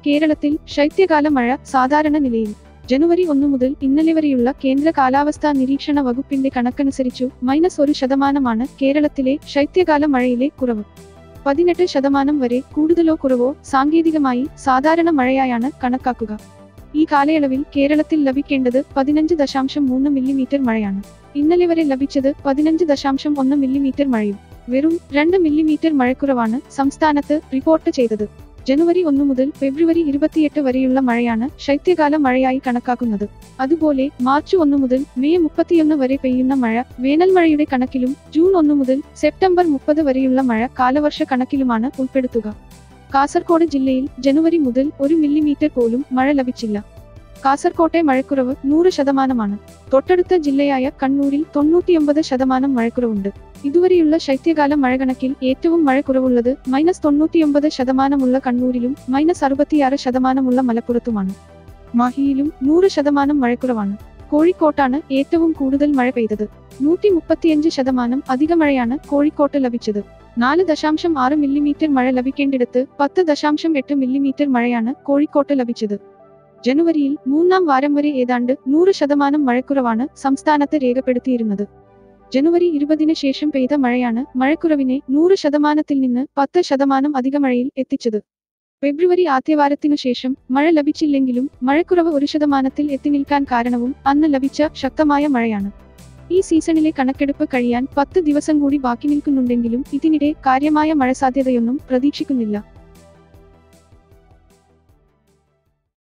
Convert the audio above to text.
കേരളത്തിൽ ശൈത്യകാല മഴ സാധാരണ നിലയിൽ ജനുവരി ഒന്നു മുതൽ ഇന്നലെ വരെയുള്ള കേന്ദ്ര കാലാവസ്ഥാ നിരീക്ഷണ വകുപ്പിന്റെ കണക്കനുസരിച്ചു മൈനസ് ഒരു ശതമാനമാണ് കേരളത്തിലെ ശൈത്യകാല മഴയിലെ കുറവ് പതിനെട്ട് ശതമാനം വരെ കൂടുതലോ കുറവോ സാങ്കേതികമായി സാധാരണ മഴയായാണ് കണക്കാക്കുക ഈ കാലയളവിൽ കേരളത്തിൽ ലഭിക്കേണ്ടത് പതിനഞ്ച് ദശാംശം മൂന്ന് മില്ലിമീറ്റർ മഴയാണ് ഇന്നലെ വരെ ലഭിച്ചത് പതിനഞ്ച് ദശാംശം ഒന്ന് മില്ലിമീറ്റർ മഴയും വെറും രണ്ട് മില്ലിമീറ്റർ മഴക്കുറവാണ് സംസ്ഥാനത്ത് റിപ്പോർട്ട് ചെയ്തത് ജനുവരി ഒന്ന് മുതൽ ഫെബ്രുവരി ഇരുപത്തിയെട്ട് വരെയുള്ള മഴയാണ് ശൈത്യകാല മഴയായി കണക്കാക്കുന്നത് അതുപോലെ മാർച്ച് ഒന്ന് മുതൽ മെയ് മുപ്പത്തിയൊന്ന് വരെ പെയ്യുന്ന മഴ വേനൽമഴയുടെ കണക്കിലും ജൂൺ ഒന്ന് മുതൽ സെപ്റ്റംബർ മുപ്പത് വരെയുള്ള മഴ കാലവർഷ കണക്കിലുമാണ് ഉൾപ്പെടുത്തുക കാസർഗോഡ് ജില്ലയിൽ ജനുവരി മുതൽ ഒരു മില്ലിമീറ്റർ പോലും മഴ ലഭിച്ചില്ല കാസർകോട്ടെ മഴക്കുറവ് നൂറ് ശതമാനമാണ് തൊട്ടടുത്ത ജില്ലയായ കണ്ണൂരിൽ തൊണ്ണൂറ്റിയൊമ്പത് ശതമാനം മഴക്കുറവുണ്ട് ഇതുവരെയുള്ള ശൈത്യകാല മഴ കണക്കിൽ ഏറ്റവും മഴക്കുറവുള്ളത് മൈനസ് തൊണ്ണൂറ്റിയൊമ്പത് ശതമാനമുള്ള കണ്ണൂരിലും മൈനസ് അറുപത്തിയാറ് ശതമാനമുള്ള മലപ്പുറത്തുമാണ് മാഹിയിലും നൂറ് ശതമാനം മഴക്കുറവാണ് കോഴിക്കോട്ടാണ് ഏറ്റവും കൂടുതൽ മഴ പെയ്തത് നൂറ്റി മുപ്പത്തിയഞ്ച് ശതമാനം അധിക മഴയാണ് കോഴിക്കോട്ട് ലഭിച്ചത് നാല് ദശാംശം ആറ് മില്ലിമീറ്റർ മഴ ലഭിക്കേണ്ടിടത്ത് പത്ത് ദശാംശം എട്ട് മില്ലിമീറ്റർ മഴയാണ് കോഴിക്കോട്ട് ലഭിച്ചത് ജനുവരിയിൽ മൂന്നാം വാരം വരെ ഏതാണ്ട് നൂറ് ശതമാനം മഴക്കുറവാണ് സംസ്ഥാനത്ത് രേഖപ്പെടുത്തിയിരുന്നത് ജനുവരി ഇരുപതിന് ശേഷം പെയ്ത മഴയാണ് മഴക്കുറവിനെ നൂറ് ശതമാനത്തിൽ നിന്ന് പത്ത് ശതമാനം അധിക മഴയിൽ എത്തിച്ചത് ഫെബ്രുവരി ആദ്യവാരത്തിനു ശേഷം മഴ ലഭിച്ചില്ലെങ്കിലും മഴക്കുറവ് ഒരു ശതമാനത്തിൽ എത്തിനിൽക്കാൻ കാരണവും അന്ന് ലഭിച്ച ശക്തമായ മഴയാണ് ഈ സീസണിലെ കണക്കെടുപ്പ് കഴിയാൻ പത്ത് ദിവസം കൂടി ബാക്കി നിൽക്കുന്നുണ്ടെങ്കിലും ഇതിനിടെ കാര്യമായ മഴ സാധ്യതയൊന്നും പ്രതീക്ഷിക്കുന്നില്ല